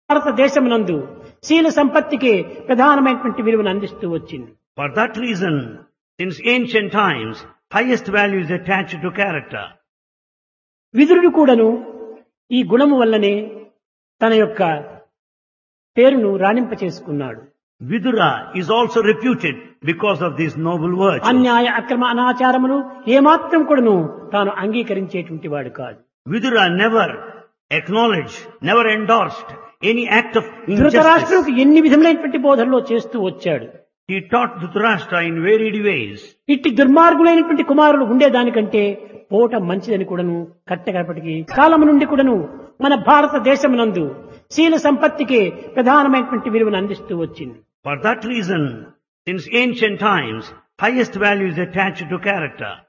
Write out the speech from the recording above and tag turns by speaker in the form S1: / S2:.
S1: భారతదేశమునందు శీల సంపత్తికి ప్రధానమైనటువంటి విలువను అందిస్తూ వచ్చింది
S2: For that reason, since ancient times, highest value is attached to character.
S1: విదురుడు కూడాను ఈ గుణము వల్లనే తన యొక్క పేరును రాణింప చేసుకున్నాడు
S2: Vidura is also reputed because of these noble virtues.
S1: అన్యాయ అక్రమ అనాచారములు ఏమాత్రం కూడాను తాను అంగీకరించేటువంటి వాడు కాదు
S2: Vidura never acknowledged, never endorsed any act of injustice.
S1: ధృతరాష్ట్రులకు ఎన్ని విధములైనటువంటి బోధనలో చేస్తూ వచ్చాడు
S2: He taught Dhritarashtra in varied ways.
S1: ఇట్టి దుర్మార్గులైనటువంటి కుమారులు ఉండేదానికంటే పోట మంచిదని కూడాను కట్టగడపటికి కాలము నుండి కూడాను మన భారతదేశమునందు శీల సంపత్తికి ప్రధానమైనటువంటి విలువను అందిస్తూ వచ్చింది
S2: For that reason, since ancient times, highest value is attached to character.